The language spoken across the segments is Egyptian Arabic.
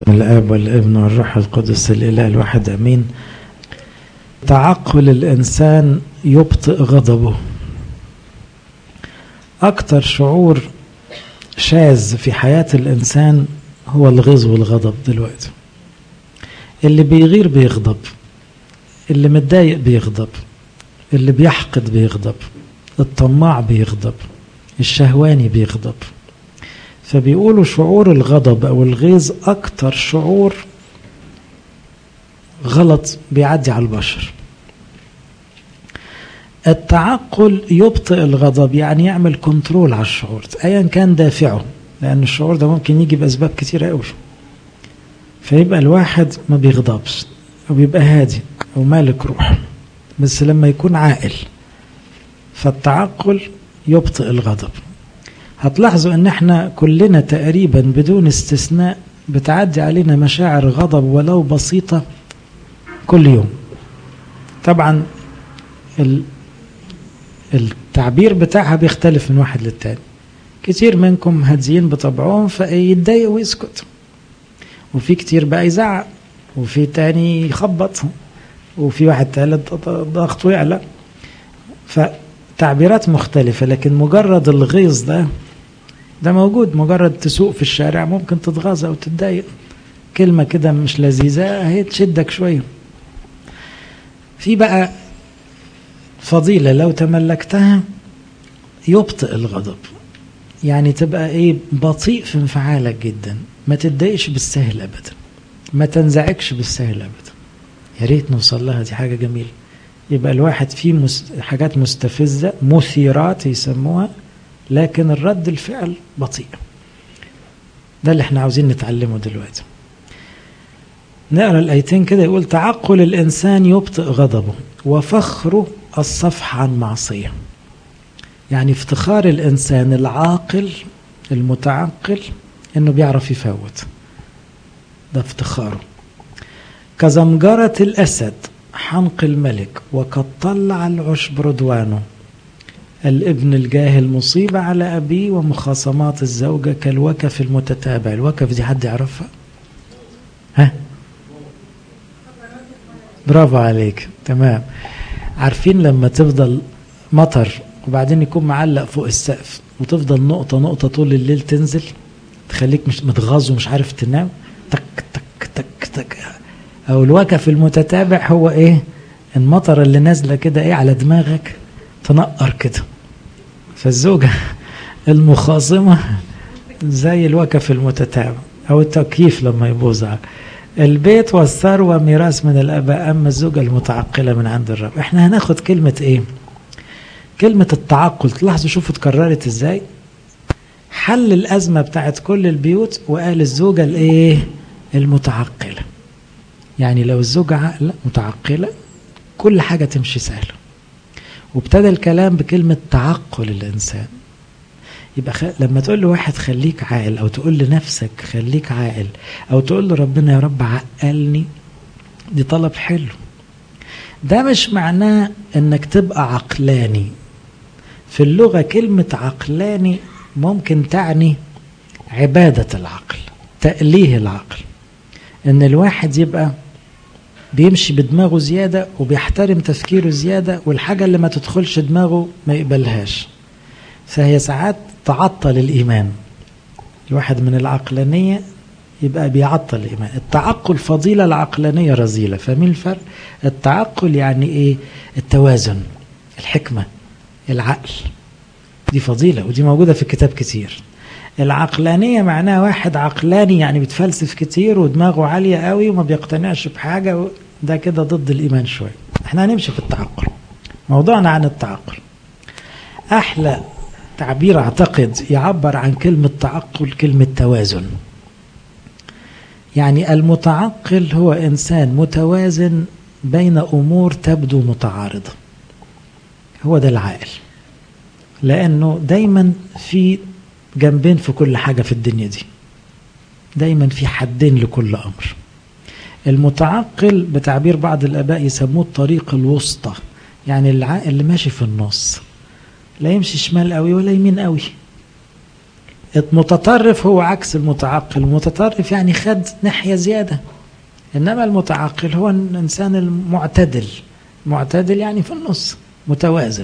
الاب والابن والروح القدس الاله الواحد امين تعقل الانسان يبطئ غضبه اكتر شعور شاذ في حياه الانسان هو الغيظ والغضب دلوقتي اللي بيغير بيغضب اللي متضايق بيغضب اللي بيحقد بيغضب الطماع بيغضب الشهواني بيغضب فبيقولوا شعور الغضب او الغيظ اكتر شعور غلط بيعدي على البشر التعقل يبطئ الغضب يعني يعمل كنترول على الشعور ايا كان دافعه لان الشعور ده ممكن يجي باسباب كتيره قوي فيبقى الواحد ما بيغضبش او بيبقى هادي او مالك روح بس لما يكون عاقل فالتعقل يبطئ الغضب هتلاحظوا ان احنا كلنا تقريبا بدون استثناء بتعدي علينا مشاعر غضب ولو بسيطة كل يوم طبعا التعبير بتاعها بيختلف من واحد للتاني كتير منكم هاديين بطبعهم فيتضايق ويسكت وفي كتير بقى يزعق وفي تاني يخبط وفي واحد تالت ضغطه يعلى فتعبيرات مختلفة لكن مجرد الغيظ ده ده موجود مجرد تسوق في الشارع ممكن تتغاظ او تتضايق كلمة كده مش لذيذة هي تشدك شوية في بقى فضيلة لو تملكتها يبطئ الغضب يعني تبقى ايه بطيء في انفعالك جدا ما تتضايقش بالسهل ابدا ما تنزعجش بالسهل ابدا يا ريت نوصل لها دي حاجة جميلة يبقى الواحد فيه مس... حاجات مستفزة مثيرات يسموها لكن الرد الفعل بطيء ده اللي احنا عاوزين نتعلمه دلوقتي نقرا الايتين كده يقول تعقل الانسان يبطئ غضبه وفخره الصفح عن معصيه يعني افتخار الانسان العاقل المتعقل انه بيعرف يفوت ده افتخاره كزمجرة الأسد حنق الملك وقد طلع العشب رضوانه الابن الجاهل مصيبة على أبيه ومخاصمات الزوجة كالوكف المتتابع الوكف دي حد يعرفها ها برافو عليك تمام عارفين لما تفضل مطر وبعدين يكون معلق فوق السقف وتفضل نقطة نقطة طول الليل تنزل تخليك مش متغاظ ومش عارف تنام تك تك تك تك أو الوكف المتتابع هو إيه المطر اللي نازلة كده إيه على دماغك تنقر كده فالزوجة المخاصمة زي الوكف المتتابع أو التكييف لما يبوظ البيت والثروة ميراث من الآباء أما الزوجة المتعقلة من عند الرب احنا هناخد كلمة إيه كلمة التعقل تلاحظوا شوفوا اتكررت إزاي حل الأزمة بتاعت كل البيوت وقال الزوجة الإيه المتعقلة يعني لو الزوجة عاقلة متعقلة كل حاجة تمشي سهلة وابتدى الكلام بكلمة تعقل الإنسان يبقى خ... لما تقول لواحد خليك عاقل أو تقول لنفسك خليك عاقل أو تقول لربنا يا رب عقلني دي طلب حلو ده مش معناه انك تبقى عقلاني في اللغة كلمة عقلاني ممكن تعني عبادة العقل تأليه العقل ان الواحد يبقى بيمشي بدماغه زيادة وبيحترم تفكيره زيادة والحاجة اللي ما تدخلش دماغه ما يقبلهاش فهي ساعات تعطل الإيمان الواحد من العقلانية يبقى بيعطل الإيمان التعقل فضيلة العقلانية رذيلة فاهمين الفرق التعقل يعني إيه التوازن الحكمة العقل دي فضيلة ودي موجودة في الكتاب كتير العقلانية معناها واحد عقلاني يعني بيتفلسف كتير ودماغه عالية قوي وما بيقتنعش بحاجة ده كده ضد الإيمان شوية احنا هنمشي في التعقل موضوعنا عن التعقل أحلى تعبير أعتقد يعبر عن كلمة تعقل كلمة توازن يعني المتعقل هو إنسان متوازن بين أمور تبدو متعارضة هو ده العاقل لأنه دايما في جنبين في كل حاجة في الدنيا دي دايما في حدين لكل أمر المتعقل بتعبير بعض الآباء يسموه الطريق الوسطى يعني العاقل اللي ماشي في النص لا يمشي شمال قوي ولا يمين قوي المتطرف هو عكس المتعقل المتطرف يعني خد ناحية زيادة إنما المتعقل هو الإنسان المعتدل معتدل يعني في النص متوازن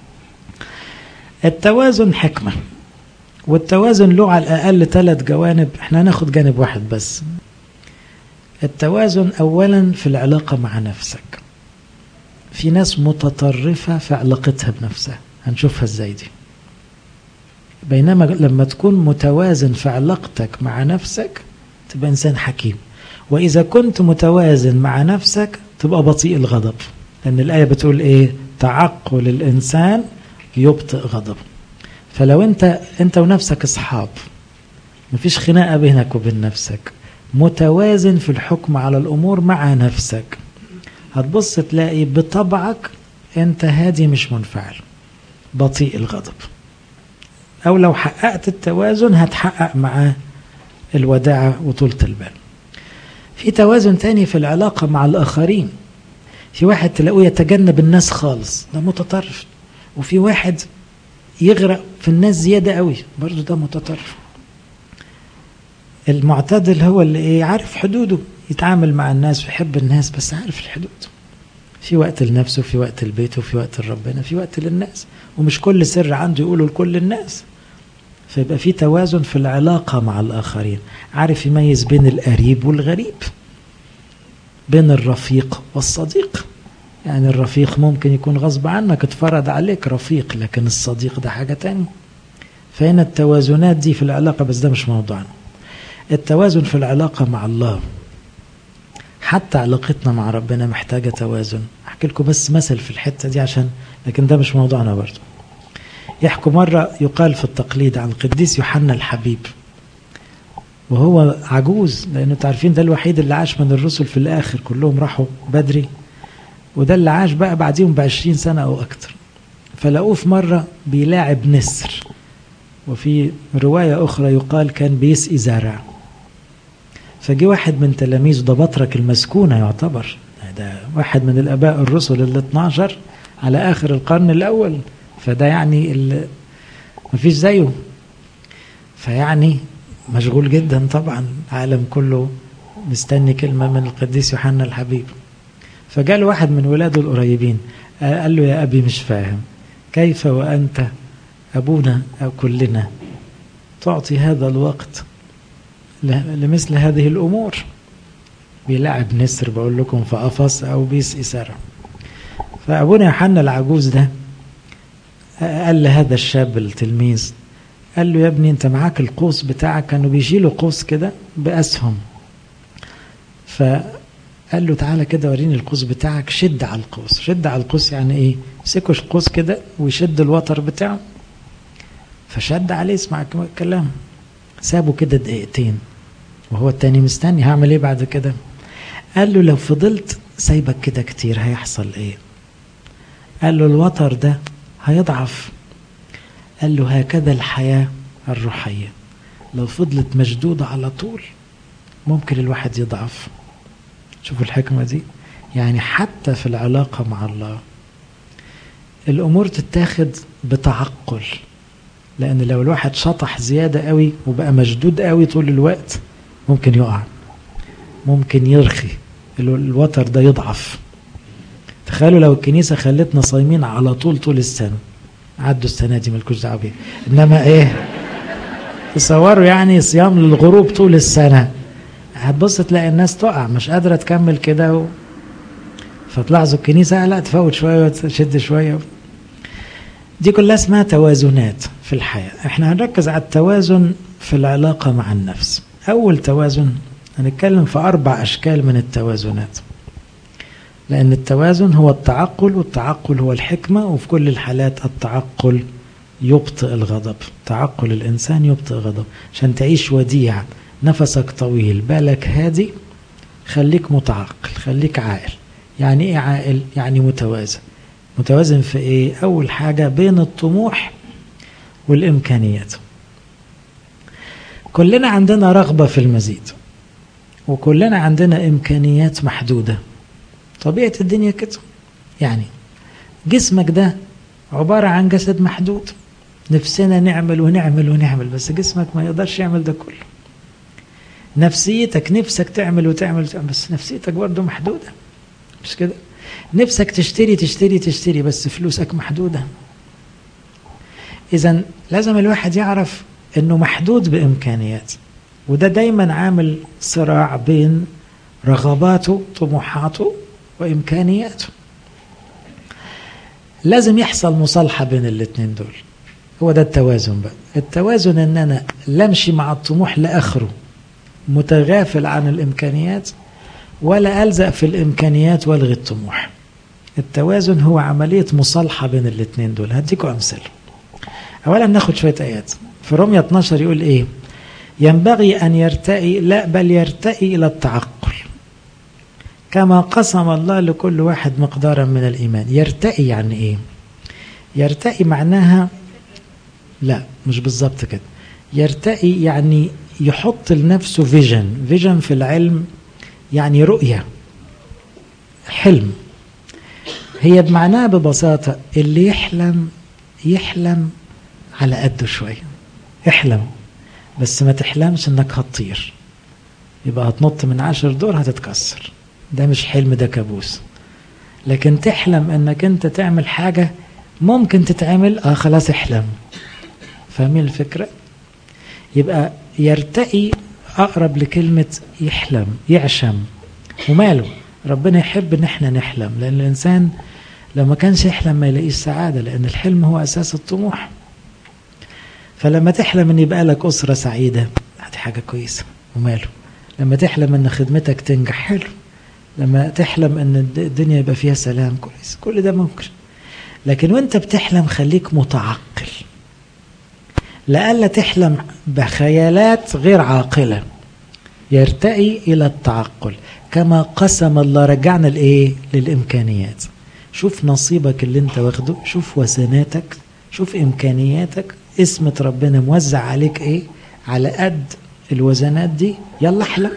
التوازن حكمة والتوازن له على الأقل ثلاث جوانب احنا هناخد جانب واحد بس التوازن أولا في العلاقة مع نفسك في ناس متطرفة في علاقتها بنفسها هنشوفها ازاي دي بينما لما تكون متوازن في علاقتك مع نفسك تبقى إنسان حكيم وإذا كنت متوازن مع نفسك تبقى بطيء الغضب لأن الآية بتقول إيه تعقل الإنسان يبطئ غضبه فلو أنت أنت ونفسك أصحاب مفيش خناقة بينك وبين نفسك متوازن في الحكم على الأمور مع نفسك هتبص تلاقي بطبعك أنت هادي مش منفعل بطيء الغضب أو لو حققت التوازن هتحقق معاه الوداعة وطولة البال في توازن تاني في العلاقة مع الآخرين في واحد تلاقوه يتجنب الناس خالص ده متطرف وفي واحد يغرق في الناس زيادة قوي برضه ده متطرف المعتدل هو اللي ايه عارف حدوده يتعامل مع الناس ويحب الناس بس عارف الحدود في وقت لنفسه في وقت البيت وفي وقت لربنا في وقت للناس ومش كل سر عنده يقوله لكل الناس فيبقى في توازن في العلاقة مع الآخرين عارف يميز بين القريب والغريب بين الرفيق والصديق يعني الرفيق ممكن يكون غصب عنك اتفرض عليك رفيق لكن الصديق ده حاجة تانية فهنا التوازنات دي في العلاقة بس ده مش موضوعنا التوازن في العلاقة مع الله حتى علاقتنا مع ربنا محتاجة توازن أحكي لكم بس مثل في الحتة دي عشان لكن ده مش موضوعنا برضه يحكوا مرة يقال في التقليد عن القديس يوحنا الحبيب وهو عجوز لأنه تعرفين ده الوحيد اللي عاش من الرسل في الآخر كلهم راحوا بدري وده اللي عاش بقى بعديهم بعشرين سنة أو أكتر فلقوه في مرة بيلاعب نسر وفي رواية أخرى يقال كان بيسقي زرع فجي واحد من تلاميذه ده بطرك المسكونة يعتبر ده واحد من الآباء الرسل ال 12 على آخر القرن الأول فده يعني مفيش زيه فيعني مشغول جدا طبعا العالم كله مستني كلمة من القديس يوحنا الحبيب فجاء واحد من ولاده القريبين قال له يا أبي مش فاهم كيف وأنت أبونا أو كلنا تعطي هذا الوقت لمثل هذه الأمور بيلعب نسر بقول لكم في قفص أو بيسقي سرع فأبونا يوحنا العجوز ده قال لهذا الشاب التلميذ قال له يا ابني انت معاك القوس بتاعك كانوا بيشيلوا قوس كده بأسهم فقال له تعالى كده وريني القوس بتاعك شد على القوس شد على القوس يعني ايه يمسكوا القوس كده ويشد الوتر بتاعه فشد عليه اسمع الكلام سابه كده دقيقتين وهو التاني مستني هعمل ايه بعد كده قال له لو فضلت سايبك كده كتير هيحصل ايه قال له الوتر ده هيضعف قال له هكذا الحياة الروحية لو فضلت مشدودة على طول ممكن الواحد يضعف شوفوا الحكمة دي يعني حتى في العلاقة مع الله الأمور تتاخد بتعقل لأن لو الواحد شطح زيادة قوي وبقى مشدود قوي طول الوقت ممكن يقع ممكن يرخي الوتر ده يضعف تخيلوا لو الكنيسة خلتنا صايمين على طول طول السنة عدوا السنة دي مالكوش دعوة بيها إنما إيه تصوروا يعني صيام للغروب طول السنة هتبص تلاقي الناس تقع مش قادرة تكمل كده و... فتلاحظوا الكنيسة لا تفوت شوية وتشد شوية دي كلها اسمها توازنات في الحياة احنا هنركز على التوازن في العلاقة مع النفس أول توازن هنتكلم في أربع أشكال من التوازنات لأن التوازن هو التعقل والتعقل هو الحكمة وفي كل الحالات التعقل يبطئ الغضب تعقل الإنسان يبطئ الغضب عشان تعيش وديع نفسك طويل بالك هادي خليك متعقل خليك عاقل يعني ايه عاقل يعني متوازن متوازن في ايه اول حاجة بين الطموح والامكانيات كلنا عندنا رغبة في المزيد وكلنا عندنا امكانيات محدودة طبيعة الدنيا كده يعني جسمك ده عبارة عن جسد محدود نفسنا نعمل ونعمل ونعمل بس جسمك ما يقدرش يعمل ده كله نفسيتك نفسك تعمل وتعمل, وتعمل بس نفسيتك برضه محدودة مش كده نفسك تشتري تشتري تشتري بس فلوسك محدودة إذا لازم الواحد يعرف أنه محدود بإمكانيات وده دايما عامل صراع بين رغباته طموحاته وإمكانياته لازم يحصل مصالحة بين الاثنين دول هو ده التوازن بقى التوازن ان انا لا امشي مع الطموح لاخره متغافل عن الامكانيات ولا الزق في الامكانيات والغي الطموح التوازن هو عمليه مصالحه بين الاثنين دول هديكم امثله اولا ناخد شويه ايات في رومية 12 يقول ايه ينبغي ان يرتقي لا بل يرتقي الى التعقل كما قسم الله لكل واحد مقدارا من الايمان يرتقي يعني ايه يرتقي معناها لا مش بالظبط كده يرتقي يعني يحط لنفسه فيجن فيجن في العلم يعني رؤية حلم هي بمعناها ببساطة اللي يحلم يحلم على قده شوية احلم بس ما تحلمش انك هتطير يبقى هتنط من عشر دور هتتكسر ده مش حلم ده كابوس لكن تحلم انك انت تعمل حاجة ممكن تتعمل اه خلاص احلم فاهمين الفكرة يبقى يرتقي أقرب لكلمة يحلم يعشم وماله ربنا يحب ان احنا نحلم لان الانسان لو ما كانش يحلم ما يلاقيش سعادة لان الحلم هو اساس الطموح فلما تحلم ان يبقى لك اسرة سعيدة دي حاجة كويسة وماله لما تحلم ان خدمتك تنجح حلو لما تحلم ان الدنيا يبقى فيها سلام كويس كل ده ممكن لكن وانت بتحلم خليك متعقل لئلا تحلم بخيالات غير عاقله يرتقي الى التعقل كما قسم الله رجعنا لايه للامكانيات شوف نصيبك اللي انت واخده شوف وسناتك شوف امكانياتك اسمة ربنا موزع عليك ايه على قد الوزنات دي يلا احلم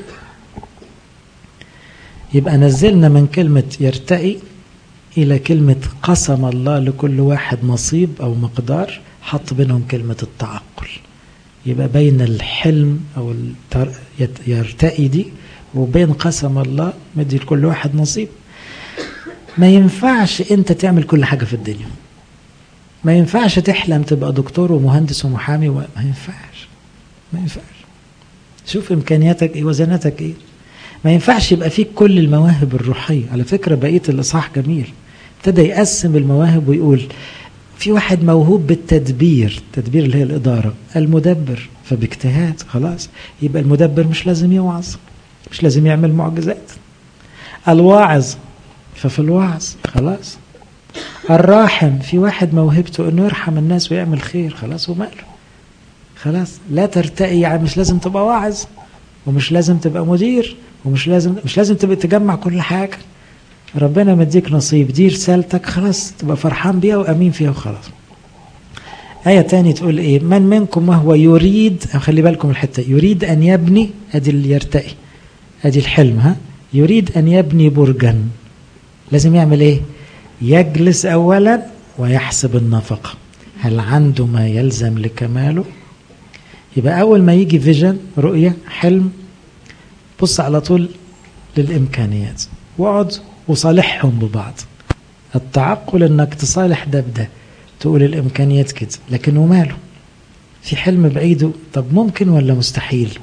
يبقى نزلنا من كلمة يرتقي إلى كلمة قسم الله لكل واحد نصيب أو مقدار حط بينهم كلمة التعقل يبقى بين الحلم أو يرتقي دي وبين قسم الله مدي لكل واحد نصيب ما ينفعش أنت تعمل كل حاجة في الدنيا ما ينفعش تحلم تبقى دكتور ومهندس ومحامي و... ما ينفعش ما ينفعش شوف إمكانياتك إيه وزناتك إيه ما ينفعش يبقى فيك كل المواهب الروحية على فكرة بقية الإصحاح جميل ابتدى يقسم المواهب ويقول في واحد موهوب بالتدبير التدبير اللي هي الإدارة المدبر فباجتهاد خلاص يبقى المدبر مش لازم يوعظ مش لازم يعمل معجزات الواعظ ففي الوعظ خلاص الراحم في واحد موهبته انه يرحم الناس ويعمل خير خلاص وماله خلاص لا ترتقي يعني مش لازم تبقى واعظ ومش لازم تبقى مدير ومش لازم مش لازم تبقى تجمع كل حاجه ربنا مديك نصيب دي رسالتك خلاص تبقى فرحان بيها وامين فيها وخلاص آية تاني تقول إيه من منكم وهو يريد خلي بالكم الحتة يريد أن يبني أدي اللي يرتقي أدي الحلم ها يريد أن يبني برجا لازم يعمل إيه يجلس أولا ويحسب النفقة هل عنده ما يلزم لكماله يبقى أول ما يجي فيجن رؤية حلم بص على طول للإمكانيات واقعد وصالحهم ببعض التعقل انك تصالح ده بده تقول الامكانيات كده لكن وماله في حلم بعيده طب ممكن ولا مستحيل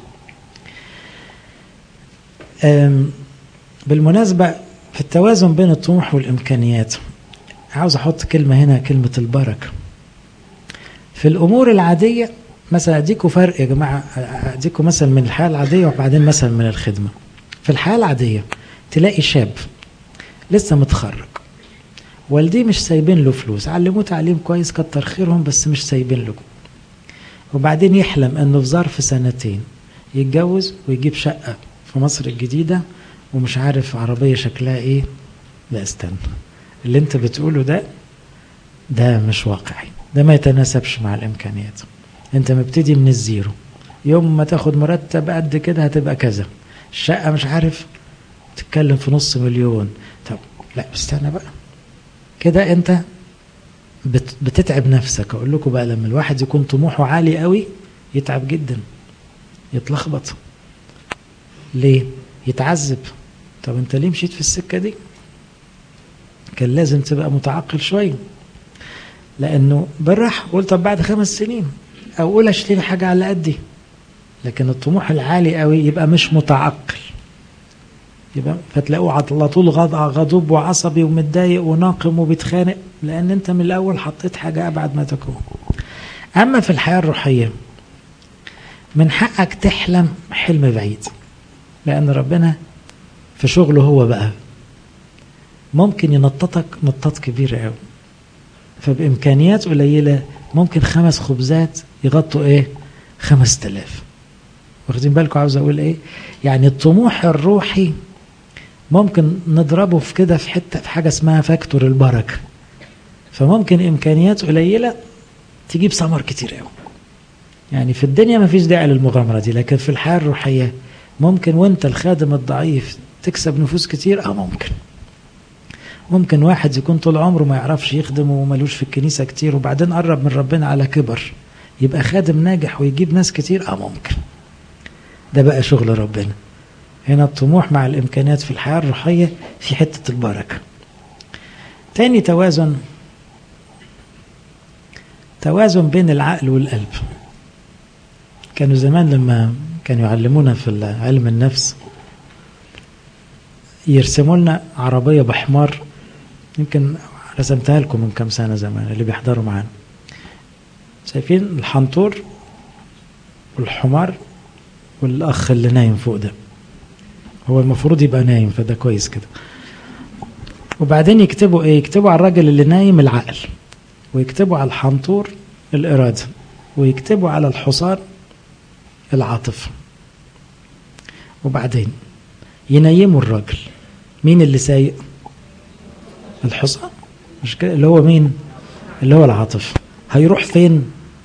بالمناسبة في التوازن بين الطموح والإمكانيات عاوز أحط كلمة هنا كلمة البركة في الأمور العادية مثلا أديكم فرق يا جماعة أديكم مثلا من الحياة العادية وبعدين مثلا من الخدمة في الحياة العادية تلاقي شاب لسه متخرج والديه مش سايبين له فلوس علموه تعليم كويس كتر خيرهم بس مش سايبين له وبعدين يحلم انه في ظرف سنتين يتجوز ويجيب شقة في مصر الجديدة ومش عارف عربية شكلها ايه لا استنى اللي انت بتقوله ده ده مش واقعي ده ما يتناسبش مع الامكانيات انت مبتدي من الزيرو يوم ما تاخد مرتب قد كده هتبقى كذا الشقة مش عارف تتكلم في نص مليون طب لا استنى بقى كده انت بتتعب نفسك اقول لكم بقى لما الواحد يكون طموحه عالي قوي يتعب جدا يتلخبط ليه يتعذب طب انت ليه مشيت في السكه دي كان لازم تبقى متعقل شويه لانه بالراحه قول طب بعد خمس سنين او قول اشتري حاجه على قدي لكن الطموح العالي قوي يبقى مش متعقل يبقى فتلاقوه على طول غضوب وعصبي ومتضايق وناقم وبيتخانق لان انت من الاول حطيت حاجه ابعد ما تكون اما في الحياه الروحيه من حقك تحلم حلم بعيد لان ربنا في شغله هو بقى ممكن ينططك نطاط كبيره قوي فبامكانيات قليله ممكن خمس خبزات يغطوا ايه خمس تلاف واخدين بالكم عاوز اقول ايه يعني الطموح الروحي ممكن نضربه في كده في حته في حاجه اسمها فاكتور البركه فممكن امكانيات قليله تجيب ثمر كتير قوي يعني في الدنيا ما فيش داعي للمغامره دي لكن في الحياه الروحيه ممكن وانت الخادم الضعيف تكسب نفوس كتير اه ممكن ممكن واحد يكون طول عمره ما يعرفش يخدم وملوش في الكنيسه كتير وبعدين قرب من ربنا على كبر يبقى خادم ناجح ويجيب ناس كتير اه ممكن ده بقى شغل ربنا هنا الطموح مع الامكانيات في الحياه الروحيه في حته البركه تاني توازن توازن بين العقل والقلب كانوا زمان لما كانوا يعلمونا في علم النفس يرسموا لنا عربية بحمار يمكن رسمتها لكم من كام سنة زمان اللي بيحضروا معانا شايفين الحنطور والحمار والأخ اللي نايم فوق ده هو المفروض يبقى نايم فده كويس كده وبعدين يكتبوا ايه يكتبوا على الراجل اللي نايم العقل ويكتبوا على الحنطور الإرادة ويكتبوا على الحصان العاطفة وبعدين ينيموا الراجل مين اللي سايق الحصان مش كده اللي هو مين اللي هو العاطفة هيروح فين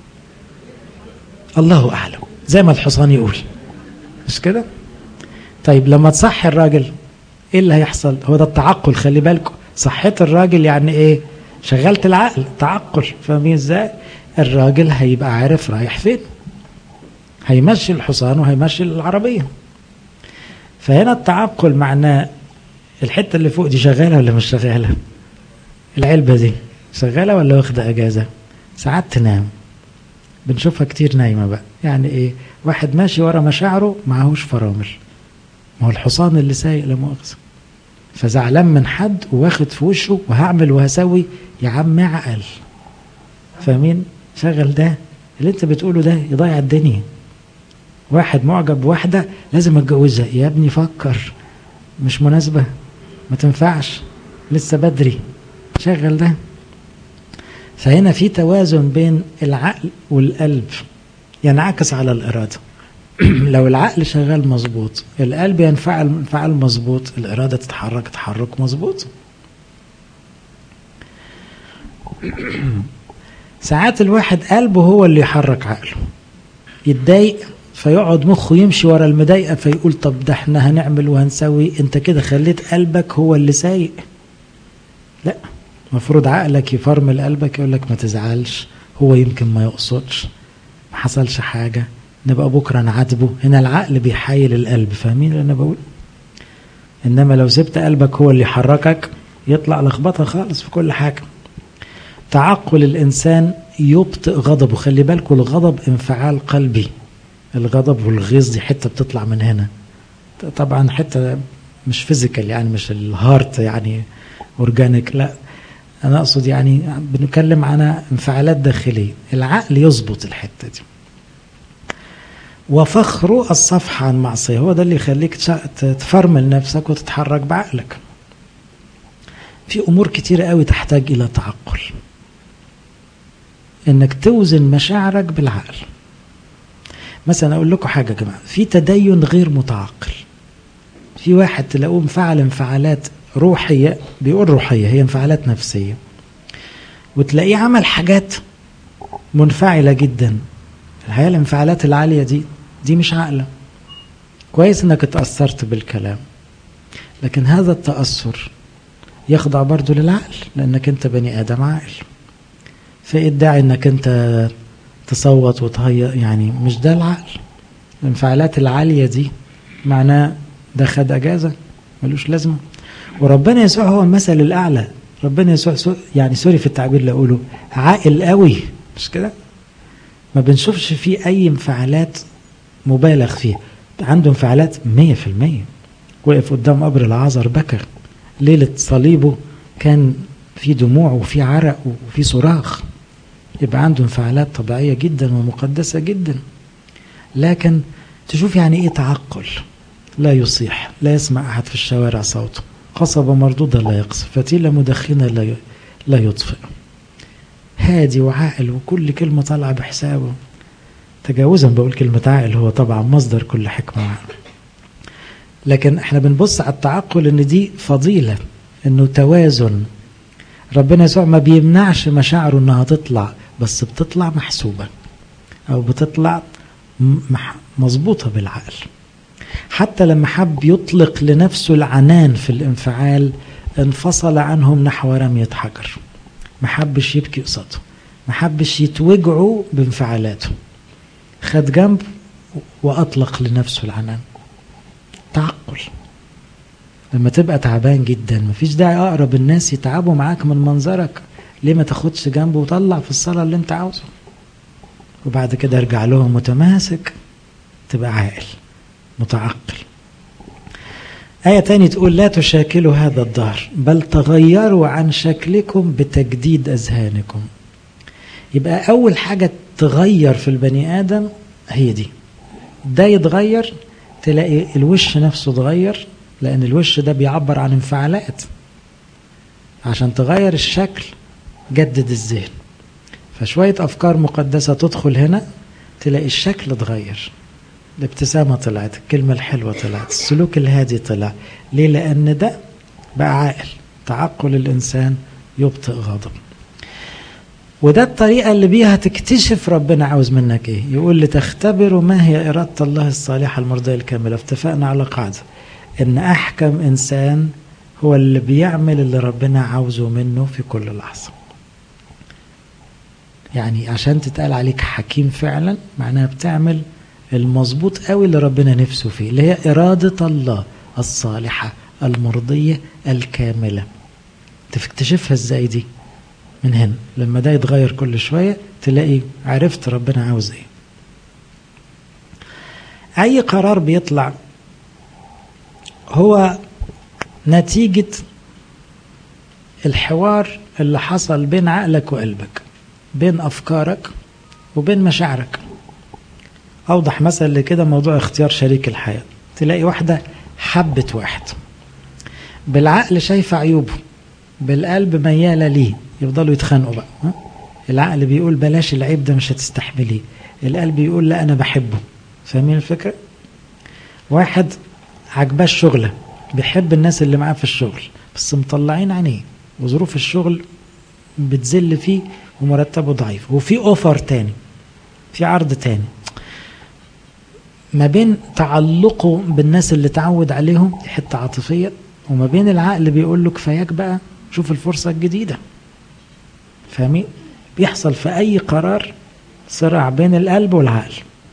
الله أعلم زي ما الحصان يقول مش كده طيب لما تصحي الراجل ايه اللي هيحصل هو ده التعقل خلي بالكم صحيت الراجل يعني ايه شغلت العقل تعقل فاهمين ازاي الراجل هيبقى عارف رايح فين هيمشي الحصان وهيمشي العربيه فهنا التعقل معناه الحته اللي فوق دي شغاله ولا مش شغاله العلبه دي شغاله ولا واخده اجازه ساعات تنام بنشوفها كتير نايمه بقى يعني ايه واحد ماشي ورا مشاعره معهوش فرامل ما هو الحصان اللي سايق لا مؤاخذه فزعلان من حد واخد في وشه وهعمل وهسوي يا عم عقل فاهمين شغل ده اللي انت بتقوله ده يضيع الدنيا واحد معجب بواحدة لازم اتجوزها يا ابني فكر مش مناسبة ما تنفعش لسه بدري شغل ده فهنا في توازن بين العقل والقلب ينعكس على الإرادة لو العقل شغال مظبوط القلب ينفعل انفعال مظبوط الإرادة تتحرك تحرك مظبوط ساعات الواحد قلبه هو اللي يحرك عقله يتضايق فيقعد مخه يمشي ورا المضايقه فيقول طب ده احنا هنعمل وهنسوي انت كده خليت قلبك هو اللي سايق لا المفروض عقلك يفرمل قلبك يقول لك ما تزعلش هو يمكن ما يقصدش ما حصلش حاجه نبقى بكره نعاتبه هنا العقل بيحايل القلب فاهمين اللي انا بقول انما لو سبت قلبك هو اللي يحركك يطلع لخبطه خالص في كل حاجه تعقل الانسان يبطئ غضبه خلي بالكم الغضب انفعال قلبي الغضب والغيظ دي حته بتطلع من هنا طبعا حته مش فيزيكال يعني مش الهارت يعني اورجانيك لا انا اقصد يعني بنتكلم عن انفعالات داخليه العقل يظبط الحته دي وفخر الصفح عن معصيه هو ده اللي يخليك تفرمل نفسك وتتحرك بعقلك في امور كتيره قوي تحتاج الى تعقل انك توزن مشاعرك بالعقل مثلا اقول لكم حاجه يا جماعه في تدين غير متعقل في واحد تلاقوه انفعل انفعالات روحيه بيقول روحيه هي انفعالات نفسيه وتلاقيه عمل حاجات منفعله جدا الحقيقه الانفعالات العاليه دي دي مش عاقله كويس انك اتاثرت بالكلام لكن هذا التاثر يخضع برضه للعقل لانك انت بني ادم عاقل فايه الداعي انك انت تصوت وتهيأ يعني مش ده العقل الانفعالات العالية دي معناه ده خد اجازة ملوش لازمة وربنا يسوع هو المثل الاعلى ربنا يسوع يعني سوري في التعبير اللي اقوله عاقل قوي مش كده ما بنشوفش فيه اي انفعالات مبالغ فيها عنده انفعالات مية في المية وقف قدام قبر العازر بكى ليلة صليبه كان في دموع وفي عرق وفي صراخ يبقى عنده انفعالات طبيعية جدا ومقدسة جدا لكن تشوف يعني ايه تعقل لا يصيح لا يسمع أحد في الشوارع صوته قصبة مردودة لا يقصف فتيلة مدخنة لا لا يطفئ هادي وعاقل وكل كلمة طالعة بحسابه تجاوزا بقول كلمة عاقل هو طبعا مصدر كل حكمة وعقل لكن احنا بنبص على التعقل ان دي فضيلة انه توازن ربنا يسوع ما بيمنعش مشاعره انها تطلع بس بتطلع محسوبة او بتطلع مظبوطة بالعقل حتى لما حب يطلق لنفسه العنان في الانفعال انفصل عنهم نحو رمية حجر ما حبش يبكي قصاده ما حبش يتوجعوا بانفعالاته خد جنب وأطلق لنفسه العنان تعقل لما تبقى تعبان جدا مفيش داعي أقرب الناس يتعبوا معاك من منظرك ليه ما تاخدش جنبه وطلع في الصلاة اللي انت عاوزه وبعد كده ارجع لهم متماسك تبقى عاقل متعقل آية تاني تقول لا تشاكلوا هذا الدهر بل تغيروا عن شكلكم بتجديد أذهانكم يبقى أول حاجة تغير في البني آدم هي دي ده يتغير تلاقي الوش نفسه اتغير لأن الوش ده بيعبر عن انفعالات عشان تغير الشكل جدد الذهن فشوية أفكار مقدسة تدخل هنا تلاقي الشكل اتغير الابتسامة طلعت الكلمة الحلوة طلعت السلوك الهادي طلع ليه لأن ده بقى عاقل تعقل الإنسان يبطئ غضب وده الطريقة اللي بيها تكتشف ربنا عاوز منك ايه يقول لتختبروا ما هي إرادة الله الصالحة المرضية الكاملة اتفقنا على قاعدة إن أحكم إنسان هو اللي بيعمل اللي ربنا عاوزه منه في كل لحظة يعني عشان تتقال عليك حكيم فعلا معناها بتعمل المظبوط قوي اللي ربنا نفسه فيه اللي هي إرادة الله الصالحة المرضية الكاملة تكتشفها ازاي دي من هنا لما ده يتغير كل شوية تلاقي عرفت ربنا عاوز ايه اي قرار بيطلع هو نتيجة الحوار اللي حصل بين عقلك وقلبك بين أفكارك وبين مشاعرك أوضح مثل لكده موضوع اختيار شريك الحياة تلاقي واحدة حبت واحد بالعقل شايفة عيوبه بالقلب ميالة ليه يفضلوا يتخانقوا بقى ها؟ العقل بيقول بلاش العيب ده مش هتستحمليه القلب يقول لا أنا بحبه فاهمين الفكرة واحد عجباه الشغلة بيحب الناس اللي معاه في الشغل بس مطلعين عينيه وظروف الشغل بتزل فيه ومرتبه ضعيف وفي اوفر تاني في عرض تاني ما بين تعلقه بالناس اللي تعود عليهم دي حته عاطفيه وما بين العقل بيقول له كفاياك بقى شوف الفرصه الجديده فاهمين بيحصل في اي قرار صراع بين القلب والعقل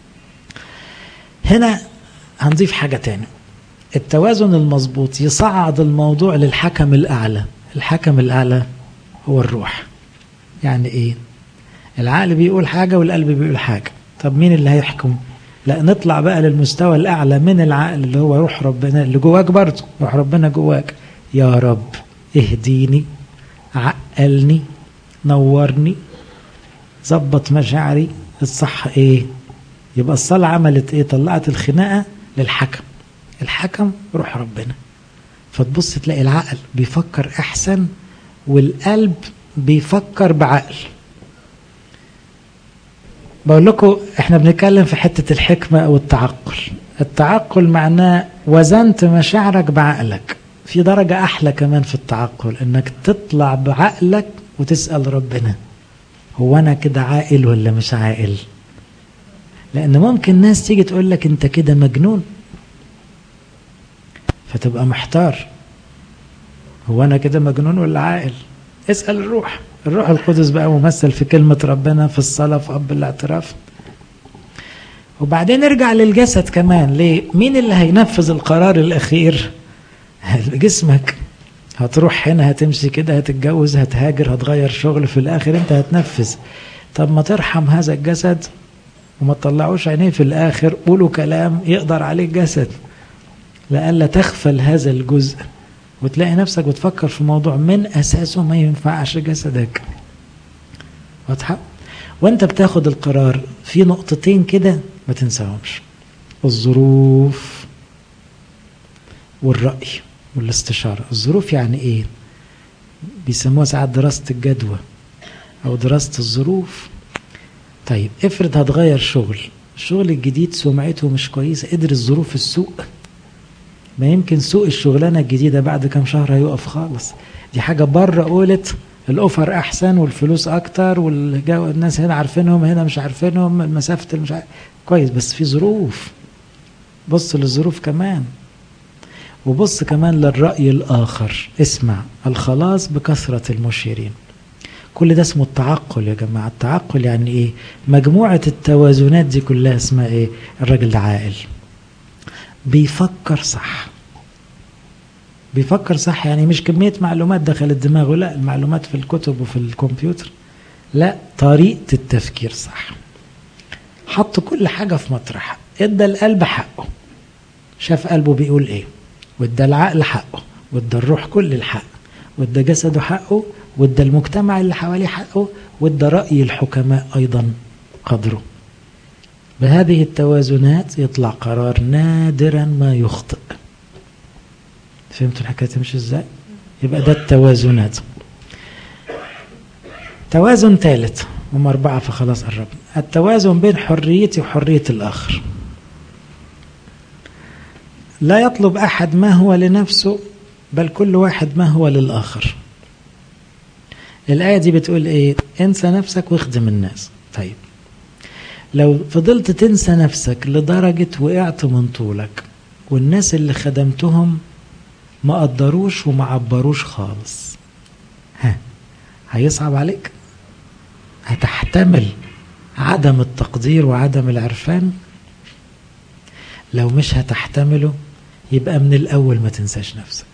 هنا هنضيف حاجه تاني التوازن المظبوط يصعد الموضوع للحكم الاعلى الحكم الاعلى هو الروح يعني ايه العقل بيقول حاجه والقلب بيقول حاجه طب مين اللي هيحكم لا نطلع بقى للمستوى الاعلى من العقل اللي هو روح ربنا اللي جواك برضه روح ربنا جواك يا رب اهديني عقلني نورني ظبط مشاعري الصح ايه يبقى الصلاة عملت ايه طلعت الخناقة للحكم الحكم روح ربنا فتبص تلاقي العقل بيفكر احسن والقلب بيفكر بعقل بقول لكم احنا بنتكلم في حتة الحكمة او التعقل التعقل معناه وزنت مشاعرك بعقلك في درجة احلى كمان في التعقل انك تطلع بعقلك وتسأل ربنا هو انا كده عاقل ولا مش عاقل لان ممكن ناس تيجي تقول لك انت كده مجنون فتبقى محتار هو انا كده مجنون ولا عاقل اسأل الروح الروح القدس بقى ممثل في كلمة ربنا في الصلاة في أب الاعتراف وبعدين نرجع للجسد كمان ليه مين اللي هينفذ القرار الأخير جسمك هتروح هنا هتمشي كده هتتجوز هتهاجر هتغير شغل في الآخر أنت هتنفذ طب ما ترحم هذا الجسد وما تطلعوش عينيه في الآخر قولوا كلام يقدر عليه الجسد لألا تغفل هذا الجزء وتلاقي نفسك بتفكر في موضوع من أساسه ما ينفعش جسدك واضحة؟ وانت بتاخد القرار في نقطتين كده ما تنساهمش الظروف والرأي والاستشارة الظروف يعني ايه بيسموها ساعات دراسة الجدوى او دراسة الظروف طيب افرض هتغير شغل الشغل الجديد سمعته مش كويسة ادرس ظروف السوق ما يمكن سوق الشغلانة الجديدة بعد كام شهر هيقف خالص دي حاجة بره قولت الاوفر احسن والفلوس اكتر والناس هنا عارفينهم هنا مش عارفينهم مسافة مش عارف. كويس بس في ظروف بص للظروف كمان وبص كمان للرأي الآخر اسمع الخلاص بكثرة المشيرين كل ده اسمه التعقل يا جماعة التعقل يعني ايه مجموعة التوازنات دي كلها اسمها ايه الراجل ده عاقل بيفكر صح بيفكر صح يعني مش كمية معلومات دخلت دماغه لا المعلومات في الكتب وفي الكمبيوتر لا طريقة التفكير صح حط كل حاجة في مطرحها ادى القلب حقه شاف قلبه بيقول ايه وادى العقل حقه وادى الروح كل الحق وادى جسده حقه وادى المجتمع اللي حواليه حقه وادى رأي الحكماء أيضا قدره بهذه التوازنات يطلع قرار نادرا ما يخطئ فهمتوا الحكاية تمشي ازاي يبقى ده التوازنات توازن ثالث هم أربعة فخلاص قربنا التوازن بين حريتي وحرية الآخر لا يطلب أحد ما هو لنفسه بل كل واحد ما هو للآخر الآية دي بتقول إيه انسى نفسك واخدم الناس طيب لو فضلت تنسى نفسك لدرجة وقعت من طولك والناس اللي خدمتهم ما قدروش وما عبروش خالص ها هيصعب عليك هتحتمل عدم التقدير وعدم العرفان لو مش هتحتمله يبقى من الأول ما تنساش نفسك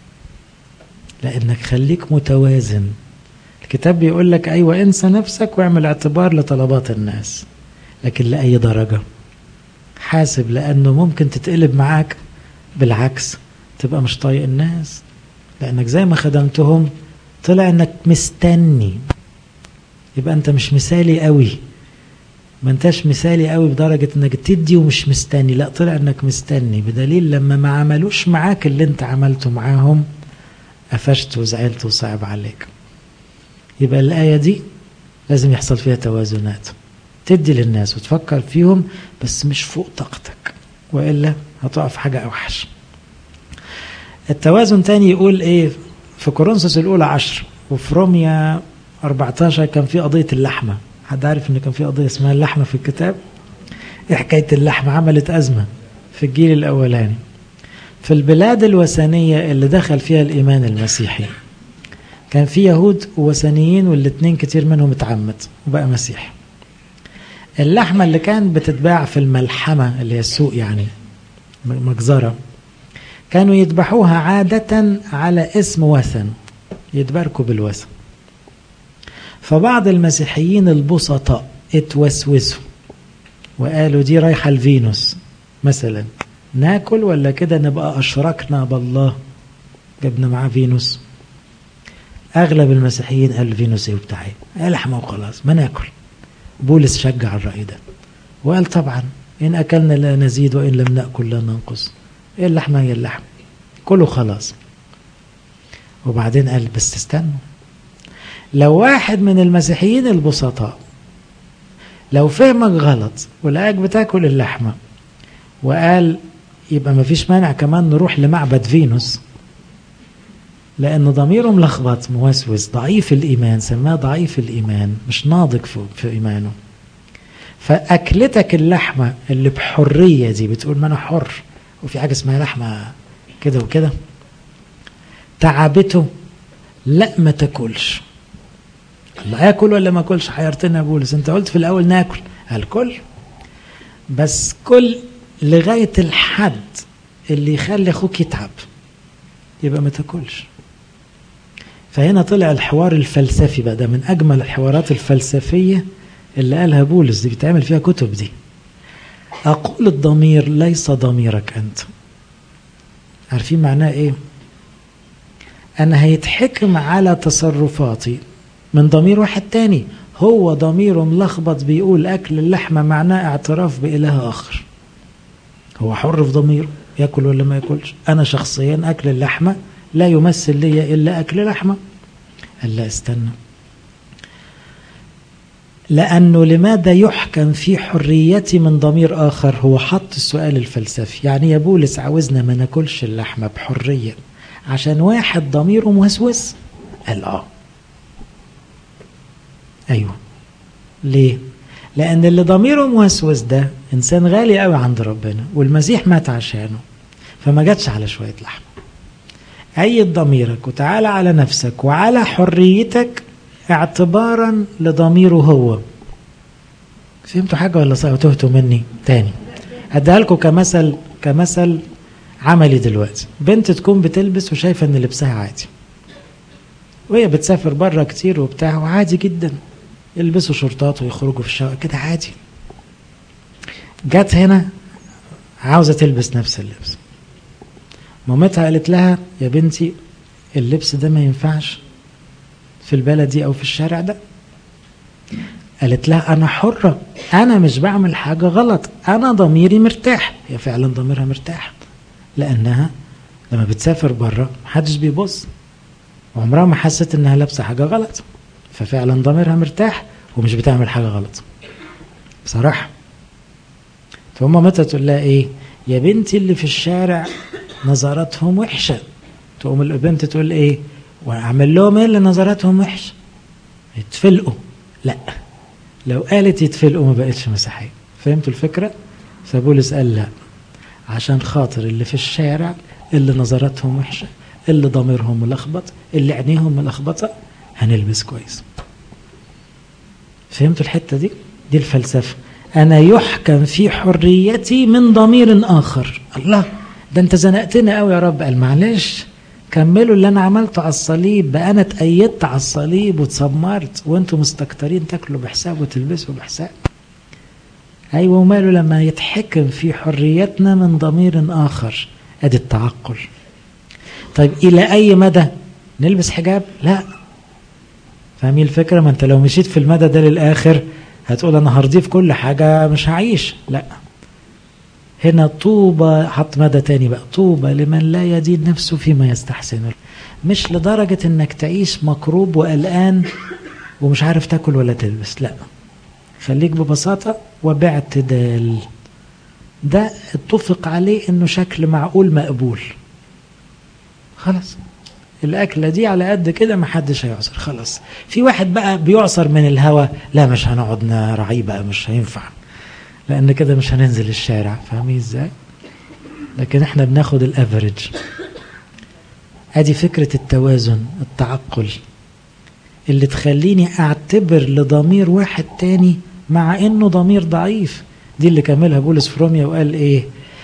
لأنك خليك متوازن الكتاب بيقول لك أيوة انسى نفسك واعمل اعتبار لطلبات الناس لكن لأي درجة حاسب لأنه ممكن تتقلب معاك بالعكس تبقى مش طايق الناس لأنك زي ما خدمتهم طلع أنك مستني يبقى أنت مش مثالي قوي ما انتش مثالي قوي بدرجة انك تدي ومش مستني لا طلع انك مستني بدليل لما ما عملوش معاك اللي انت عملته معاهم قفشت وزعلت وصعب عليك يبقى الآية دي لازم يحصل فيها توازنات تدي للناس وتفكر فيهم بس مش فوق طاقتك وإلا هتقع في حاجة أوحش التوازن تاني يقول إيه في كورنثوس الأولى عشر وفي روميا 14 كان في قضية اللحمة حد عارف ان كان في قضيه اسمها اللحمه في الكتاب ايه حكايه اللحمه عملت ازمه في الجيل الاولاني في البلاد الوثنيه اللي دخل فيها الايمان المسيحي كان في يهود ووثنيين والاثنين كتير منهم اتعمد وبقى مسيحي اللحمه اللي كانت بتتباع في الملحمه اللي هي السوق يعني مجزره كانوا يذبحوها عاده على اسم وثن يتباركوا بالوثن فبعض المسيحيين البسطاء اتوسوسوا وقالوا دي رايحة لفينوس مثلا ناكل ولا كده نبقى أشركنا بالله جبنا معاه فينوس أغلب المسيحيين قال فينوس إيه وبتاع إيه لحمة وخلاص ما ناكل بولس شجع الرأي ده وقال طبعا إن أكلنا لا نزيد وإن لم نأكل لا ننقص إيه اللحمة هي اللحمة كله خلاص وبعدين قال بس استنوا لو واحد من المسيحيين البسطاء لو فهمك غلط ولقاك بتاكل اللحمة وقال يبقى ما فيش مانع كمان نروح لمعبد فينوس لأن ضميره ملخبط موسوس ضعيف الإيمان سماه ضعيف الإيمان مش ناضج في, في إيمانه فأكلتك اللحمة اللي بحرية دي بتقول ما أنا حر وفي حاجة اسمها لحمة كده وكده تعبته لا ما تاكلش الله اكل ولا ما اكلش حيرتنا يا بولس انت قلت في الاول ناكل قال كل بس كل لغايه الحد اللي يخلي اخوك يتعب يبقى ما تاكلش فهنا طلع الحوار الفلسفي بقى ده من اجمل الحوارات الفلسفيه اللي قالها بولس دي بيتعمل فيها كتب دي اقول الضمير ليس ضميرك انت عارفين معناه ايه انا هيتحكم على تصرفاتي من ضمير واحد تاني هو ضميره ملخبط بيقول اكل اللحمه معناه اعتراف باله اخر هو حر في ضميره ياكل ولا ما ياكلش انا شخصيا اكل اللحمه لا يمثل لي الا اكل لحمه قال لا استنى لأنه لماذا يحكم في حريتي من ضمير آخر هو حط السؤال الفلسفي يعني يا بولس عاوزنا ما ناكلش اللحمة بحرية عشان واحد ضميره موسوس قال آه أيوه ليه لأن اللي ضميره موسوس ده إنسان غالي قوي عند ربنا والمسيح مات عشانه فما جاتش على شوية لحمة أيد ضميرك وتعالى على نفسك وعلى حريتك اعتبارا لضميره هو فهمتوا حاجة ولا تهتوا مني تاني هديها لكم كمثل كمثل عملي دلوقتي بنت تكون بتلبس وشايفة ان لبسها عادي وهي بتسافر بره كتير وبتاع وعادي جدا يلبسوا شرطات ويخرجوا في الشارع كده عادي جت هنا عاوزة تلبس نفس اللبس مامتها قالت لها يا بنتي اللبس ده ما ينفعش في البلد دي او في الشارع ده قالت لها انا حرة انا مش بعمل حاجة غلط انا ضميري مرتاح هي فعلا ضميرها مرتاح لانها لما بتسافر بره محدش بيبص وعمرها ما حست انها لابسة حاجة غلط ففعلا ضميرها مرتاح ومش بتعمل حاجة غلط بصراحة فهم متى تقول لها ايه يا بنتي اللي في الشارع نظراتهم وحشة تقوم البنت تقول ايه واعمل لهم ايه اللي نظراتهم وحشه يتفلقوا لا لو قالت يتفلقوا ما بقتش مسيحيه فهمتوا الفكره فبولس قال لا عشان خاطر اللي في الشارع اللي نظراتهم وحشه اللي ضميرهم ملخبط اللي عينيهم ملخبطه هنلبس كويس فهمتوا الحته دي دي الفلسفه انا يحكم في حريتي من ضمير اخر الله ده انت زنقتني قوي يا رب قال معلش كملوا اللي انا عملته على الصليب بقى انا اتأيدت على الصليب واتسمرت وانتم مستكترين تاكلوا بحساب وتلبسوا بحساب ايوه وماله لما يتحكم في حريتنا من ضمير اخر ادي التعقل طيب الى اي مدى نلبس حجاب لا فاهمين الفكره ما انت لو مشيت في المدى ده للاخر هتقول انا هرضيه في كل حاجه مش هعيش لا هنا طوبى حط مدى تاني بقى طوبى لمن لا يدين نفسه فيما يستحسنه مش لدرجة انك تعيش مكروب وقلقان ومش عارف تاكل ولا تلبس لا خليك ببساطة وباعتدال ده اتفق عليه انه شكل معقول مقبول خلاص الاكلة دي على قد كده ما حدش هيعصر خلاص في واحد بقى بيعصر من الهوا لا مش هنقعد نراعيه بقى مش هينفع لان كده مش هننزل الشارع فاهمين ازاي لكن احنا بناخد الافريج ادي فكرة التوازن التعقل اللي تخليني اعتبر لضمير واحد تاني مع انه ضمير ضعيف دي اللي كملها بولس في روميا وقال ايه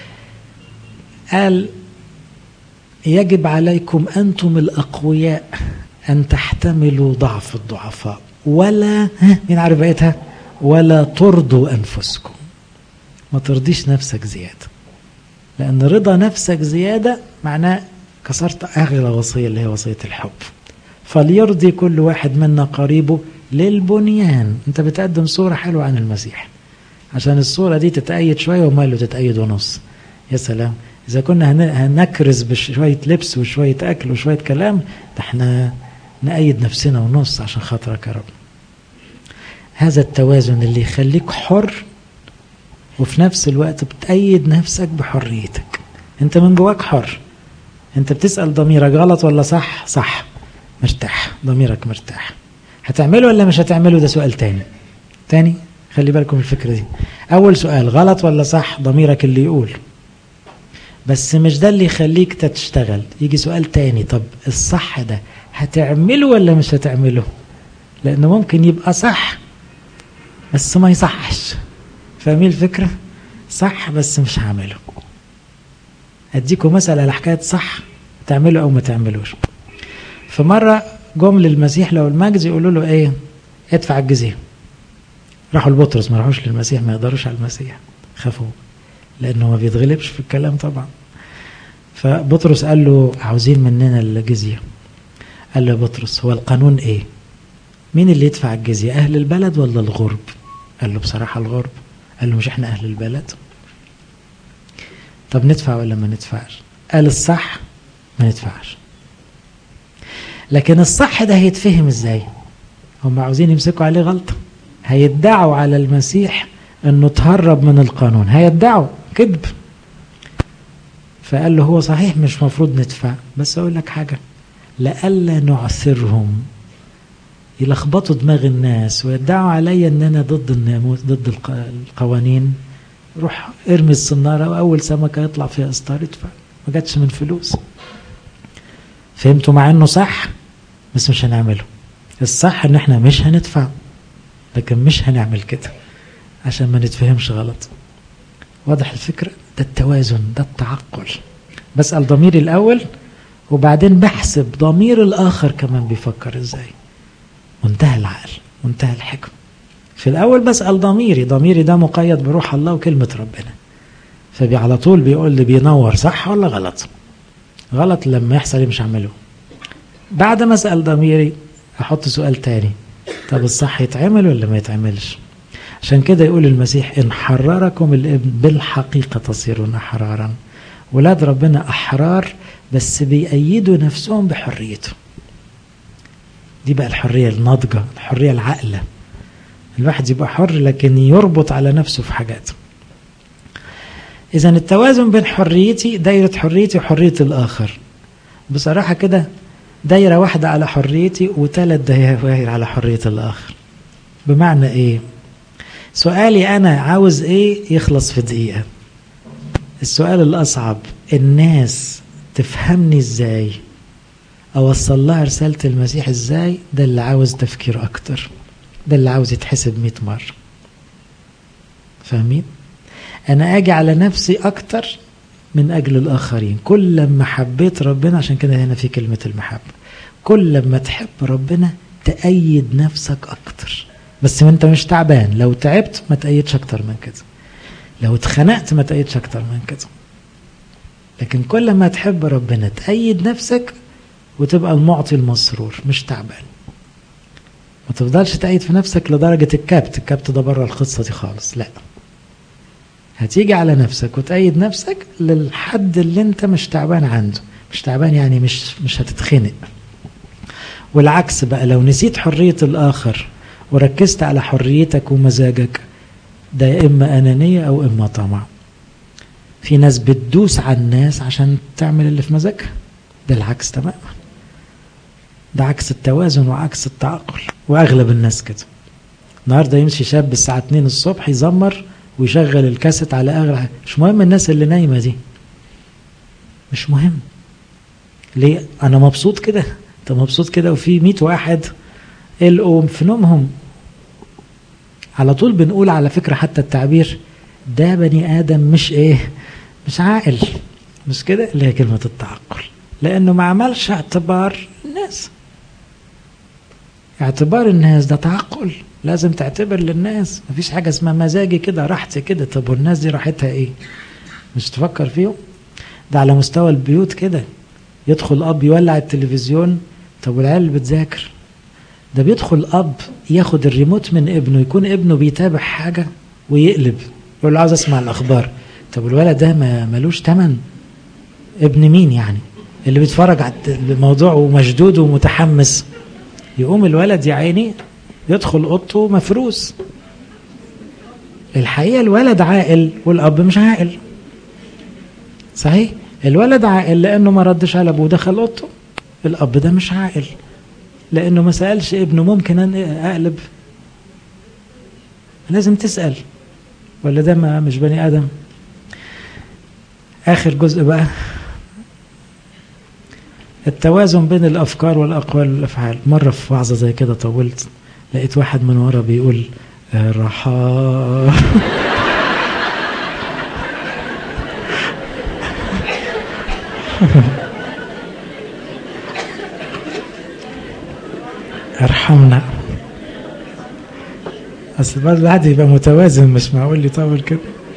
قال يجب عليكم انتم الاقوياء ان تحتملوا ضعف الضعفاء ولا ها مين عارف بقيتها ولا ترضوا انفسكم ما ترضيش نفسك زياده لان رضا نفسك زياده معناه كسرت اغلى وصيه اللي هي وصيه الحب فليرضي كل واحد منا قريبه للبنيان انت بتقدم صوره حلوه عن المسيح عشان الصوره دي تتأيد شويه وماله تتأيد ونص يا سلام اذا كنا هنكرز بشويه لبس وشويه اكل وشويه كلام ده احنا نأيد نفسنا ونص عشان خاطرك يا رب هذا التوازن اللي يخليك حر وفي نفس الوقت بتأيد نفسك بحريتك انت من جواك حر انت بتسأل ضميرك غلط ولا صح صح مرتاح ضميرك مرتاح هتعمله ولا مش هتعمله ده سؤال تاني تاني خلي بالكم الفكرة دي أول سؤال غلط ولا صح ضميرك اللي يقول بس مش ده اللي يخليك تشتغل يجي سؤال تاني طب الصح ده هتعمله ولا مش هتعمله لأنه ممكن يبقى صح بس ما يصحش فاهمين الفكرة؟ صح بس مش هعمله أديكم مسألة على حكاية صح تعمله أو ما تعملوش فمرة جم للمسيح لو المجد يقولوا له إيه ادفع الجزية راحوا لبطرس ما راحوش للمسيح ما يقدروش على المسيح خافوا لأنه ما بيتغلبش في الكلام طبعا فبطرس قال له عاوزين مننا الجزية قال له بطرس هو القانون ايه مين اللي يدفع الجزية اهل البلد ولا الغرب قال له بصراحة الغرب قال له مش احنا اهل البلد طب ندفع ولا ما ندفعش قال الصح ما ندفعش لكن الصح ده هيتفهم ازاي هم عاوزين يمسكوا عليه غلطة هيدعوا على المسيح انه تهرب من القانون هيدعوا كذب فقال له هو صحيح مش مفروض ندفع بس اقول لك حاجه لئلا نعثرهم يلخبطوا دماغ الناس ويدعوا عليا ان انا ضد الناموس ضد القوانين روح ارمي الصناره واول سمكه يطلع فيها اسطار ادفع ما جاتش من فلوس فهمتوا مع انه صح بس مش هنعمله الصح ان احنا مش هندفع لكن مش هنعمل كده عشان ما نتفهمش غلط واضح الفكرة ده التوازن ده التعقل بسأل ضميري الأول وبعدين بحسب ضمير الآخر كمان بيفكر إزاي منتهى العقل منتهى الحكم في الأول بسأل ضميري ضميري ده مقيد بروح الله وكلمة ربنا فبي على طول بيقول لي بينور صح ولا غلط غلط لما يحصل مش هعمله بعد ما أسأل ضميري أحط سؤال تاني طب الصح يتعمل ولا ما يتعملش عشان كده يقول المسيح إن حرركم الابن بالحقيقة تصيرون أحرارا ولاد ربنا أحرار بس بيأيدوا نفسهم بحريته دي بقى الحرية الناضجة الحرية العاقلة الواحد يبقى حر لكن يربط على نفسه في حاجات إذا التوازن بين حريتي دايرة حريتي وحرية الآخر بصراحة كده دايرة واحدة على حريتي وثلاث داير على حرية الآخر بمعنى إيه؟ سؤالي أنا عاوز إيه يخلص في دقيقة السؤال الأصعب الناس تفهمني إزاي أوصل لها رسالة المسيح إزاي ده اللي عاوز تفكير أكتر ده اللي عاوز يتحسب مئة مرة فاهمين؟ أنا أجي على نفسي أكتر من أجل الآخرين كل لما حبيت ربنا عشان كده هنا في كلمة المحبة كل لما تحب ربنا تأيد نفسك أكتر بس وانت مش تعبان لو تعبت ما تأيدش أكتر من كده لو اتخنقت ما تأيدش أكتر من كده لكن كل ما تحب ربنا تأيد نفسك وتبقى المعطي المسرور مش تعبان ما تفضلش تأيد في نفسك لدرجة الكبت الكبت ده بره القصة دي خالص لا هتيجي على نفسك وتأيد نفسك للحد اللي انت مش تعبان عنده مش تعبان يعني مش مش هتتخنق والعكس بقى لو نسيت حرية الآخر وركزت على حريتك ومزاجك ده يا إما أنانية أو إما طمع في ناس بتدوس على الناس عشان تعمل اللي في مزاجها ده العكس تماما ده عكس التوازن وعكس التعقل وأغلب الناس كده النهارده يمشي شاب الساعة 2 الصبح يزمر ويشغل الكاسيت على اغلى مش مهم الناس اللي نايمه دي مش مهم ليه انا مبسوط كده انت مبسوط كده وفي 100 واحد القوا في نومهم على طول بنقول على فكره حتى التعبير ده بني ادم مش ايه مش عاقل مش كده اللي هي كلمه التعقل لانه ما عملش اعتبار الناس اعتبار الناس ده تعقل لازم تعتبر للناس مفيش حاجة اسمها مزاجي كده راحتي كده طب والناس دي راحتها ايه مش تفكر فيهم ده على مستوى البيوت كده يدخل اب يولع التلفزيون طب والعيال اللي بتذاكر ده بيدخل اب ياخد الريموت من ابنه يكون ابنه بيتابع حاجة ويقلب يقول له عاوز اسمع الاخبار طب الولد ده ما ملوش تمن ابن مين يعني اللي بيتفرج على الموضوع ومشدود ومتحمس يقوم الولد يا عيني يدخل اوضته مفروس الحقيقه الولد عاقل والاب مش عاقل صحيح الولد عاقل لانه ما ردش على ابوه دخل اوضته الاب ده مش عاقل لانه ما سالش ابنه ممكن اقلب لازم تسال ولا ده ما مش بني ادم اخر جزء بقى التوازن بين الافكار والاقوال والافعال مره في وعظه زي كده طولت لقيت واحد من ورا بيقول الرحا ارحمنا اصل الواحد يبقى متوازن مش معقول لي طول كده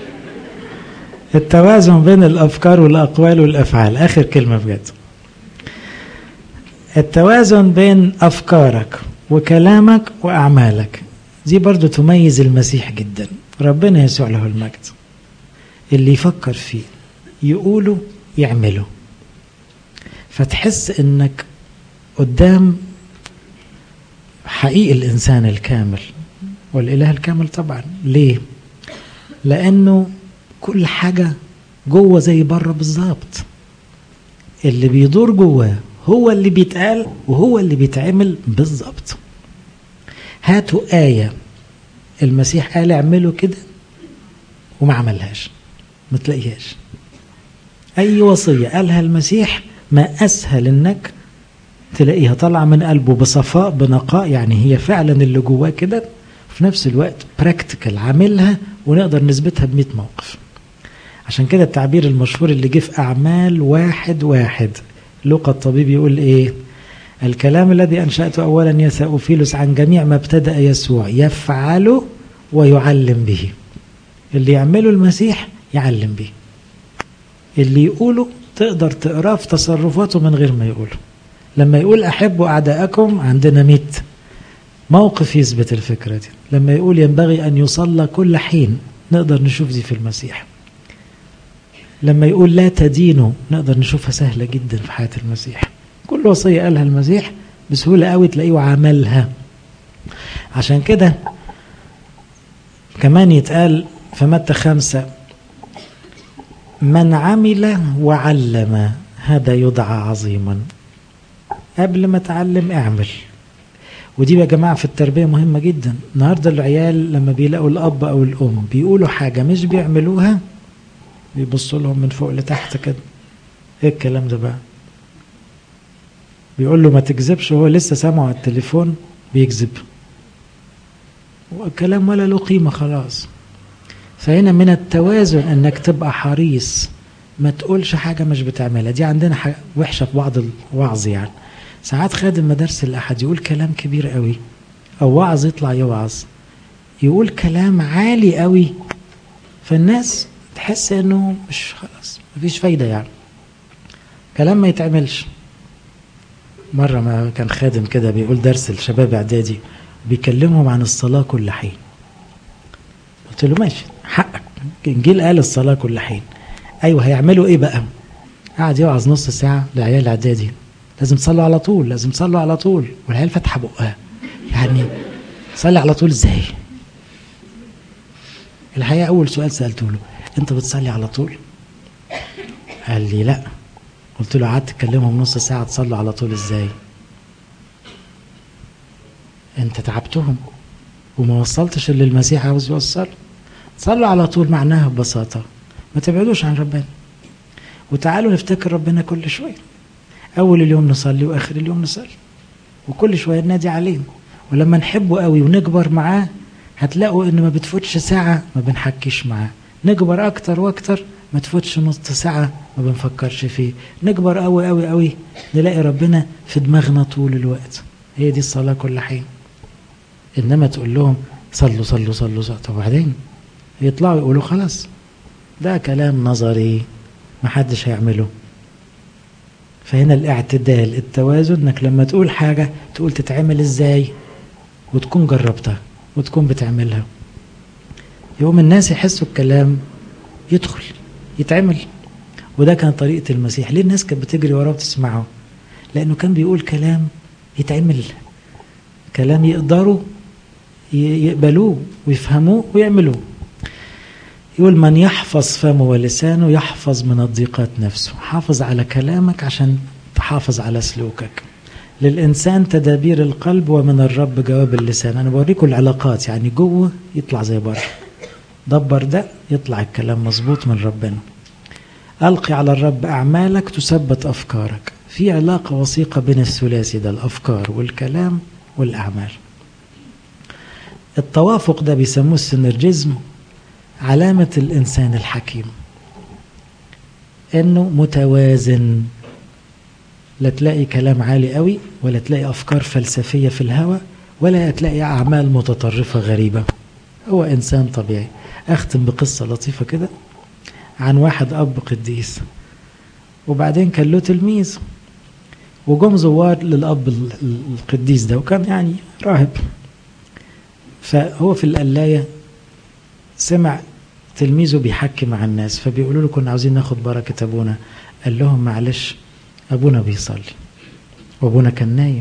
التوازن بين الافكار والاقوال والافعال اخر كلمه بجد التوازن بين افكارك وكلامك واعمالك دي برضو تميز المسيح جدا ربنا يسوع له المجد اللي يفكر فيه يقوله يعمله فتحس انك قدام حقيقي الانسان الكامل والاله الكامل طبعا ليه لانه كل حاجه جوه زي بره بالظبط اللي بيدور جواه هو اللي بيتقال وهو اللي بيتعمل بالظبط هاتوا آية المسيح قال اعملوا كده وما عملهاش ما تلاقيهاش أي وصية قالها المسيح ما أسهل إنك تلاقيها طالعة من قلبه بصفاء بنقاء يعني هي فعلا اللي جواه كده وفي نفس الوقت براكتيكال عاملها ونقدر نثبتها ب موقف عشان كده التعبير المشهور اللي جه في أعمال واحد واحد لوقا الطبيب يقول إيه الكلام الذي أنشأته أولا يا ثأوفيلوس عن جميع ما ابتدأ يسوع يفعله ويعلم به اللي يعمله المسيح يعلم به اللي يقوله تقدر تقراه في تصرفاته من غير ما يقوله لما يقول أحبوا أعداءكم عندنا ميت موقف يثبت الفكرة دي لما يقول ينبغي أن يصلى كل حين نقدر نشوف دي في المسيح لما يقول لا تدينوا نقدر نشوفها سهلة جدا في حياة المسيح كل وصية قالها المسيح بسهولة قوي تلاقيه عملها عشان كده كمان يتقال في متى خمسة من عمل وعلم هذا يدعى عظيما قبل ما تعلم اعمل ودي يا جماعة في التربية مهمة جدا النهاردة العيال لما بيلاقوا الأب أو الأم بيقولوا حاجة مش بيعملوها بيبصوا لهم من فوق لتحت كده ايه الكلام ده بقى بيقول له ما تكذبش وهو لسه سامعه على التليفون بيكذب وكلام ولا له قيمة خلاص فهنا من التوازن انك تبقى حريص ما تقولش حاجة مش بتعملها دي عندنا حاجة وحشة في بعض الوعظ يعني ساعات خادم مدارس الأحد يقول كلام كبير قوي أو وعظ يطلع يوعظ يقول كلام عالي قوي فالناس تحس انه مش خلاص مفيش فايدة يعني كلام ما يتعملش مرة ما كان خادم كده بيقول درس الشباب اعدادي بيكلمهم عن الصلاة كل حين قلت له ماشي حقك انجيل قال الصلاة كل حين ايوه هيعملوا ايه بقى قعد يوعظ نص ساعة لعيال اعدادي لازم تصلوا على طول لازم تصلوا على طول والعيال فاتحة بقها يعني صلي على طول ازاي الحقيقة أول سؤال سألته له أنت بتصلي على طول؟ قال لي لا قلت له قعدت تكلمهم نص ساعة تصلوا على طول ازاي؟ أنت تعبتهم وما وصلتش اللي المسيح عاوز يوصله صلوا على طول معناها ببساطة ما تبعدوش عن ربنا وتعالوا نفتكر ربنا كل شوية أول اليوم نصلي وآخر اليوم نصلي وكل شوية ننادي عليه ولما نحبه قوي ونكبر معاه هتلاقوا ان ما بتفوتش ساعة ما بنحكيش معاه نكبر اكتر واكتر ما تفوتش نص ساعة ما بنفكرش فيه نكبر قوي قوي قوي نلاقي ربنا في دماغنا طول الوقت هي دي الصلاة كل حين انما تقول لهم صلوا صلوا صلوا, صلوا. طب وبعدين يطلعوا يقولوا خلاص ده كلام نظري ما حدش هيعمله فهنا الاعتدال التوازن انك لما تقول حاجة تقول تتعمل ازاي وتكون جربتها وتكون بتعملها يوم الناس يحسوا الكلام يدخل يتعمل وده كان طريقة المسيح ليه الناس كانت بتجري وراه وتسمعه لأنه كان بيقول كلام يتعمل كلام يقدروا يقبلوه ويفهموه ويعملوه يقول من يحفظ فمه ولسانه يحفظ من الضيقات نفسه حافظ على كلامك عشان تحافظ على سلوكك للإنسان تدابير القلب ومن الرب جواب اللسان أنا بوريكم العلاقات يعني جوه يطلع زي بره دبر ده يطلع الكلام مظبوط من ربنا ألقي على الرب أعمالك تثبت أفكارك في علاقة وثيقة بين الثلاثي ده الأفكار والكلام والأعمال التوافق ده بيسموه السينرجيزم علامة الإنسان الحكيم إنه متوازن لا تلاقي كلام عالي قوي ولا تلاقي أفكار فلسفية في الهوى ولا تلاقي أعمال متطرفة غريبة هو إنسان طبيعي أختم بقصة لطيفة كده عن واحد أب قديس وبعدين كان له تلميذ وجم زوار للأب القديس ده وكان يعني راهب فهو في القلاية سمع تلميذه بيحكي مع الناس فبيقولوا له كنا عاوزين ناخد بركة أبونا قال لهم معلش أبونا بيصلي وأبونا كان نايم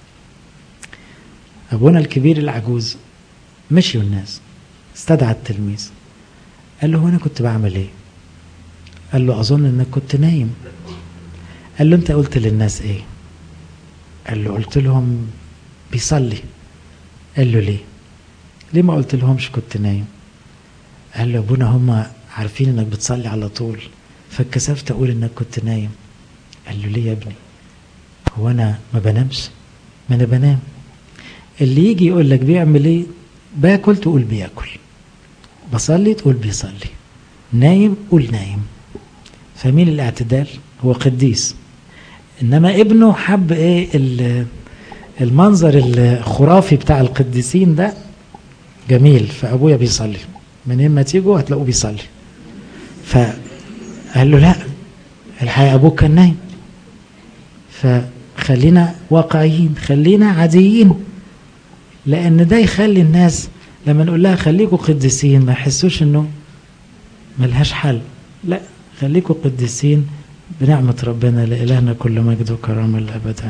أبونا الكبير العجوز مشيوا الناس استدعى التلميذ قال له أنا كنت بعمل إيه قال له أظن إنك كنت نايم قال له أنت قلت للناس إيه قال له قلت لهم بيصلي قال له ليه ليه ما قلت لهمش كنت نايم قال له ابونا هم عارفين انك بتصلي على طول فاتكسفت اقول انك كنت نايم قال له ليه يا ابني هو انا ما بنامش ما انا بنام اللي يجي يقول لك بيعمل ايه باكل تقول بياكل بصلي تقول بيصلي نايم قول نايم فمين الاعتدال هو قديس انما ابنه حب ايه المنظر الخرافي بتاع القديسين ده جميل فابويا بيصلي منين ما تيجوا هتلاقوه بيصلي فقال له لا الحقيقه ابوك كان نايم فخلينا واقعيين خلينا عاديين لان ده يخلي الناس لما نقول لها خليكوا قديسين ما يحسوش انه ملهاش حل لا خليكوا قديسين بنعمة ربنا لإلهنا كل مجد وكرامة للأبد